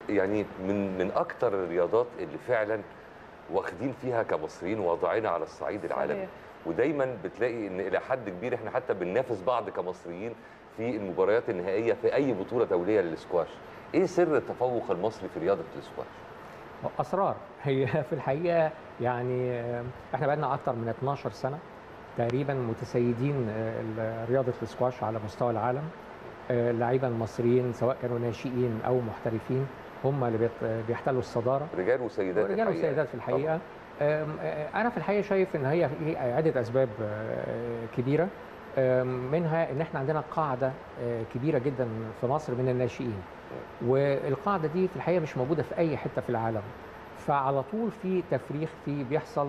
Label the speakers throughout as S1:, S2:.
S1: يعني من من اكتر الرياضات اللي فعلا واخدين فيها كمصريين وضعنا على الصعيد العالمي
S2: صحيح.
S1: ودايما بتلاقي ان الى حد كبير احنا حتى بننافس بعض كمصريين في المباريات النهائيه في اي بطوله دوليه للسكواش ايه سر التفوق المصري في رياضه السكواش
S3: اسرار هي في الحقيقه يعني آه، احنا بقالنا اكتر من 12 سنه تقريبا متسيدين آه، رياضه السكواش على مستوى العالم آه، اللعيبه المصريين سواء كانوا ناشئين او محترفين هم اللي بيت- بيحتلوا الصداره
S1: رجال وسيدات
S3: رجال
S1: الحقيقة.
S3: وسيدات في الحقيقه آم، آه، انا في الحقيقه شايف ان هي في عده اسباب آه، كبيره آم، منها ان احنا عندنا قاعده آه، كبيره جدا في مصر من الناشئين والقاعده دي في الحقيقه مش موجوده في اي حته في العالم فعلى طول في تفريخ في بيحصل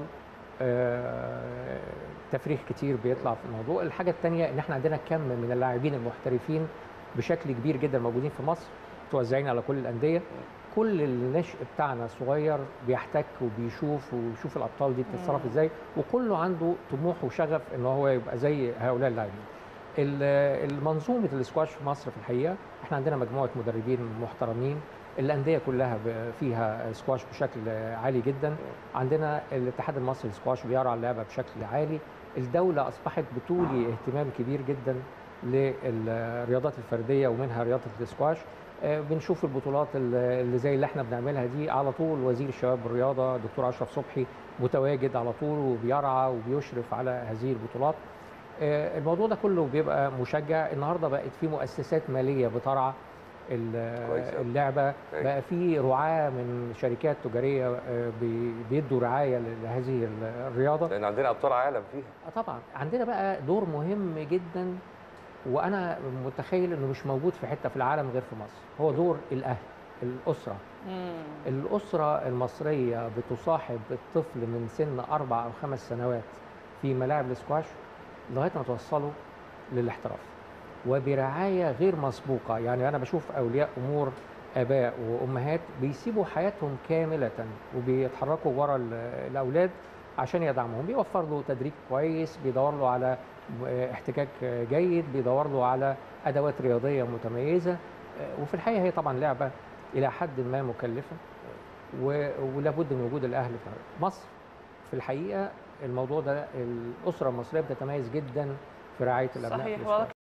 S3: آه، تفريخ كتير بيطلع في الموضوع الحاجه الثانيه ان احنا عندنا كم من اللاعبين المحترفين بشكل كبير جدا موجودين في مصر متوزعين على كل الانديه كل النشء بتاعنا صغير بيحتك وبيشوف ويشوف الابطال دي بتتصرف ازاي وكله عنده طموح وشغف ان هو يبقى زي هؤلاء اللاعبين ال- المنظومه الاسكواش في مصر في الحقيقه احنا عندنا مجموعه مدربين محترمين الانديه كلها ب- فيها سكواش بشكل عالي جدا عندنا الاتحاد المصري للسكواش بيرعى اللعبه بشكل عالي الدوله اصبحت بتولي اهتمام كبير جدا للرياضات الفرديه ومنها رياضه السكواش آه، بنشوف البطولات ال- اللي زي اللي احنا بنعملها دي على طول وزير الشباب والرياضه دكتور اشرف صبحي متواجد على طول وبيرعى وبيشرف على هذه البطولات آه، الموضوع ده كله بيبقى مشجع النهارده بقت في مؤسسات ماليه بترعى ال-
S1: كويس أوي.
S3: اللعبه
S1: أيوة.
S3: بقى في رعاه من شركات تجاريه آه، بي- بيدوا رعايه لهذه الرياضه
S1: لان عندنا ابطال عالم فيها
S3: آه طبعا عندنا بقى دور مهم جدا وانا متخيل انه مش موجود في حته في العالم غير في مصر هو دور الاهل الاسره
S2: مم.
S3: الاسره المصريه بتصاحب الطفل من سن اربع او خمس سنوات في ملاعب السكواش لغايه ما توصله للاحتراف وبرعايه غير مسبوقه يعني انا بشوف اولياء امور اباء وامهات بيسيبوا حياتهم كامله وبيتحركوا ورا ال- الاولاد عشان يدعمهم بيوفر له تدريب كويس بيدور له على احتكاك جيد بيدور له على ادوات رياضيه متميزه وفي الحقيقه هي طبعا لعبه الى حد ما مكلفه و- ولابد من وجود الاهل في مصر في الحقيقه الموضوع ده الاسره المصريه بتتميز جدا في رعايه الابناء في
S2: صحيح
S3: الإسكواش.
S2: واضح